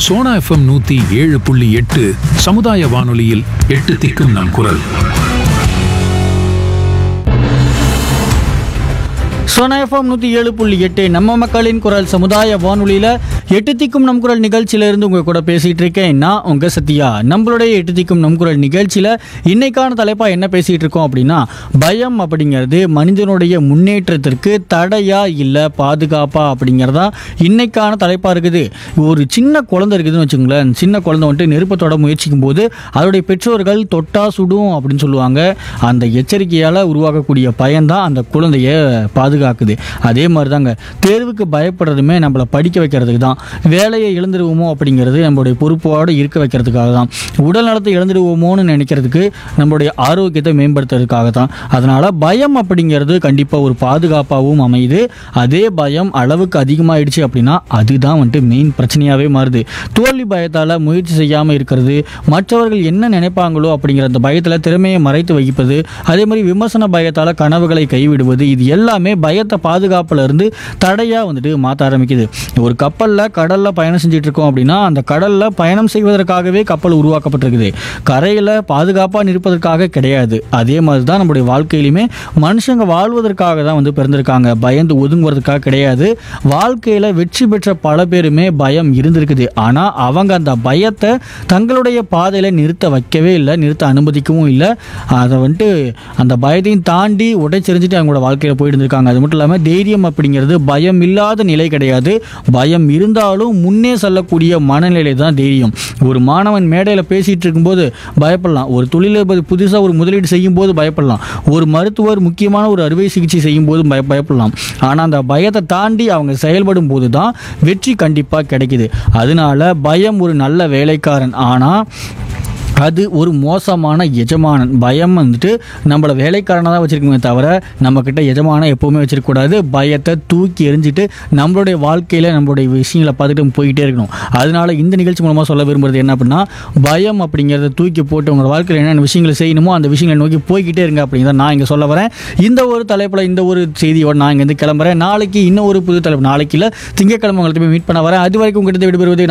Sona FM நூத்தி ஏழு புள்ளி எட்டு சமுதாய வானொலியில் எட்டு திக்கும் நம் குரல் சோனா எஃப்எம் நூற்றி ஏழு புள்ளி எட்டு நம்ம மக்களின் குரல் சமுதாய வானொலியில் எட்டு திக்கும் நம் குரல் நிகழ்ச்சியிலேருந்து உங்கள் கூட பேசிகிட்டு இருக்கேன் நான் உங்கள் சத்யா நம்மளுடைய எட்டு திக்கும் நம் குரல் நிகழ்ச்சியில் இன்னைக்கான தலைப்பாக என்ன பேசிகிட்டு இருக்கோம் அப்படின்னா பயம் அப்படிங்கிறது மனிதனுடைய முன்னேற்றத்திற்கு தடையா இல்லை பாதுகாப்பா அப்படிங்கிறதா இன்னைக்கான தலைப்பாக இருக்குது ஒரு சின்ன குழந்தை இருக்குதுன்னு வச்சுங்களேன் சின்ன குழந்தை வந்துட்டு நெருப்பத்தோட முயற்சிக்கும் போது அதோடைய பெற்றோர்கள் தொட்டா சுடும் அப்படின்னு சொல்லுவாங்க அந்த எச்சரிக்கையால் உருவாகக்கூடிய பயம்தான் அந்த குழந்தைய பாதுகாக்குது அதே மாதிரி தாங்க தேர்வுக்கு பயப்படுறதுமே நம்மளை படிக்க வைக்கிறதுக்கு தான் வேலையை இழந்துடுவோமோ அப்படிங்கிறது நம்மளுடைய பொறுப்போடு இருக்க வைக்கிறதுக்காக தான் உடல் நலத்தை இழந்துடுவோமோன்னு நினைக்கிறதுக்கு நம்மளுடைய ஆரோக்கியத்தை மேம்படுத்துறதுக்காக தான் அதனால் பயம் அப்படிங்கிறது கண்டிப்பாக ஒரு பாதுகாப்பாகவும் அமையுது அதே பயம் அளவுக்கு அதிகமாகிடுச்சு அப்படின்னா அதுதான் வந்துட்டு மெயின் பிரச்சனையாகவே மாறுது தோல்வி பயத்தால் முயற்சி செய்யாமல் இருக்கிறது மற்றவர்கள் என்ன நினைப்பாங்களோ அப்படிங்கிற அந்த பயத்தில் திறமையை மறைத்து வைப்பது அதே மாதிரி விமர்சன பயத்தால் கனவுகளை கைவிடுவது இது எல்லாமே பயத்தை பாதுகாப்புல இருந்து தடையாக வந்துட்டு மாற்ற ஆரம்பிக்குது ஒரு கப்பலில் கடலில் பயணம் செஞ்சுட்டு இருக்கோம் அப்படின்னா அந்த கடலில் பயணம் செய்வதற்காகவே கப்பல் உருவாக்கப்பட்டிருக்குது கரையில் பாதுகாப்பாக நிற்பதற்காக கிடையாது அதே மாதிரி தான் நம்முடைய வாழ்க்கையிலுமே மனுஷங்க வாழ்வதற்காக தான் வந்து பிறந்திருக்காங்க பயந்து ஒதுங்குவதற்காக கிடையாது வாழ்க்கையில் வெற்றி பெற்ற பல பேருமே பயம் இருந்திருக்குது ஆனால் அவங்க அந்த பயத்தை தங்களுடைய பாதையில் நிறுத்த வைக்கவே இல்லை நிறுத்த அனுமதிக்கவும் இல்லை அதை வந்துட்டு அந்த பயத்தையும் தாண்டி உடைச்செறிஞ்சிட்டு அவங்களோட வாழ்க்கையில் போயிட்டு இருந்திருக்காங்க அது மட்டும் இல்லாமல் தைரியம் அப்படிங்கிறது பயம் இல்லாத நிலை கிடையாது பயம் இருந்தாலும் முன்னே செல்லக்கூடிய மனநிலை தான் தைரியம் ஒரு மாணவன் மேடையில் பேசிகிட்டு இருக்கும்போது பயப்படலாம் ஒரு தொழிலதிபர் புதுசாக ஒரு முதலீடு செய்யும் போது பயப்படலாம் ஒரு மருத்துவர் முக்கியமான ஒரு அறுவை சிகிச்சை செய்யும் போது பய பயப்படலாம் ஆனால் அந்த பயத்தை தாண்டி அவங்க செயல்படும் போது தான் வெற்றி கண்டிப்பாக கிடைக்குது அதனால பயம் ஒரு நல்ல வேலைக்காரன் ஆனால் அது ஒரு மோசமான எஜமானன் பயம் வந்துட்டு நம்மளை வேலைக்காரனாக தான் வச்சுருக்குமே தவிர நம்மக்கிட்ட எஜமானம் எப்போவுமே வச்சிருக்கக்கூடாது பயத்தை தூக்கி எறிஞ்சிட்டு நம்மளுடைய வாழ்க்கையில் நம்மளுடைய விஷயங்களை பார்த்துட்டு போய்கிட்டே இருக்கணும் அதனால இந்த நிகழ்ச்சி மூலமாக சொல்ல விரும்புறது என்ன அப்படின்னா பயம் அப்படிங்கிறத தூக்கி போட்டு உங்களோட வாழ்க்கையில் என்னென்ன விஷயங்களை செய்யணுமோ அந்த விஷயங்களை நோக்கி போய்கிட்டே இருங்க அப்படிங்கிறத நான் இங்கே சொல்ல வரேன் இந்த ஒரு தலைப்பில் இந்த ஒரு செய்தியோட நான் இங்கேருந்து கிளம்புறேன் நாளைக்கு இன்னும் ஒரு புது தலைப்பு நாளைக்கு இல்லை திங்கக்கிழமை உங்கள்கிட்ட போய் மீட் பண்ண வரேன் அது வரைக்கும் உங்கள்கிட்ட விடுபடுவது